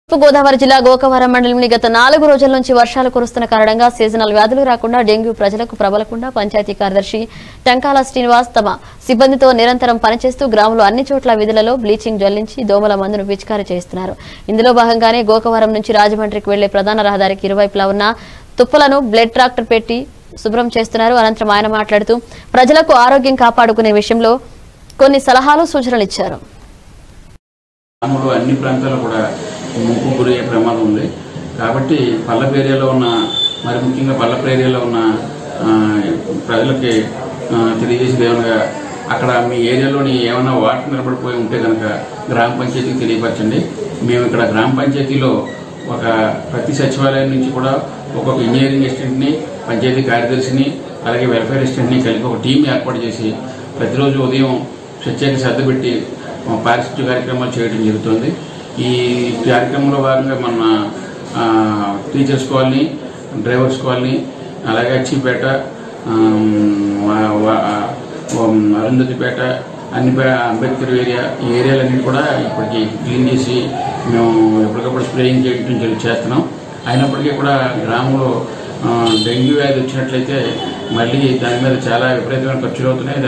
తూర్పు గోదావరి జిల్లా గోకవరం మండలంలో గత నాలుగు రోజుల నుంచి వర్షాలు కురుస్తున్న కారణంగా సీజనల్ వ్యాధులు రాకుండా డెంగ్యూ ప్రజలకు ప్రబలకుండా పంచాయతీ కార్యదర్శి టంకాల శ్రీనివాస్ తమ సిబ్బందితో నిరంతరం పనిచేస్తూ గ్రామంలో అన్ని చోట్ల విధులలో బ్లీచింగ్ జల్లించి దోమల మందును పిచికారీ చేస్తున్నారు ఇందులో భాగంగానే గోకవరం నుంచి రాజమండ్రికి వెళ్లే ప్రధాన రహదారికి ఇరువైపులా ఉన్న తుప్పలను బ్లడ్ ట్రాక్టర్ పెట్టి శుభ్రం చేస్తున్నారు అనంతరం ఆయన మాట్లాడుతూ ప్రజలకు ఆరోగ్యం కాపాడుకునే విషయంలో కొన్ని సలహాలు సూచనలు ఇచ్చారు గ్రామంలో అన్ని ప్రాంతాల్లో కూడా ముప్పు గురయ్యే ప్రమాదం ఉంది కాబట్టి పల్లపు ఏరియాలో ఉన్న మరి ముఖ్యంగా పల్లపు ఏరియాలో ఉన్న ఆ, ప్రజలకి ఆ, తెలియజేసేది ఏమనగా అక్కడ మీ ఏరియాలోని ఏమైనా వాటర్ నిలబడిపోయి ఉంటే కనుక గ్రామ పంచాయతీకి తెలియపరచండి మేము ఇక్కడ గ్రామ పంచాయతీలో ఒక ప్రతి సచివాలయం నుంచి కూడా ఒక్కొక్క ఇంజనీరింగ్ అసిస్టెంట్ని పంచాయతీ కార్యదర్శిని అలాగే వెల్ఫేర్ అసిస్టెంట్ని కలిపి ఒక టీం ఏర్పాటు చేసి ప్రతిరోజు ఉదయం ప్రత్యేక శ్రద్ధ పెట్టి ఆ, పారిశుద్ధ్య కార్యక్రమాలు చేయడం జరుగుతుంది ఈ కార్యక్రమంలో భాగంగా మన ఆ, టీచర్స్ కాలనీ డ్రైవర్స్ కాలనీ అలాగే అచ్చిపేట ఆమ్, వా- వా- ఉమ్, అరుంధతిపేట అన్ని పే- అంబేద్కర్ ఏరియా ఈ ఏరియాలన్నీ కూడా ఇప్పటికి క్లీన్ చేసి మేము ఎప్పటికప్పుడు స్ప్రేయింగ్ చేయడం జరుగు- చేస్తున్నాం అయినప్పటికీ కూడా గ్రామంలో ఆ, డెంగ్యూ వ్యాధి వచ్చినట్లయితే మళ్ళీ దాని మీద చాలా విపరీతమైన ఖర్చులు అవుతున్నాయి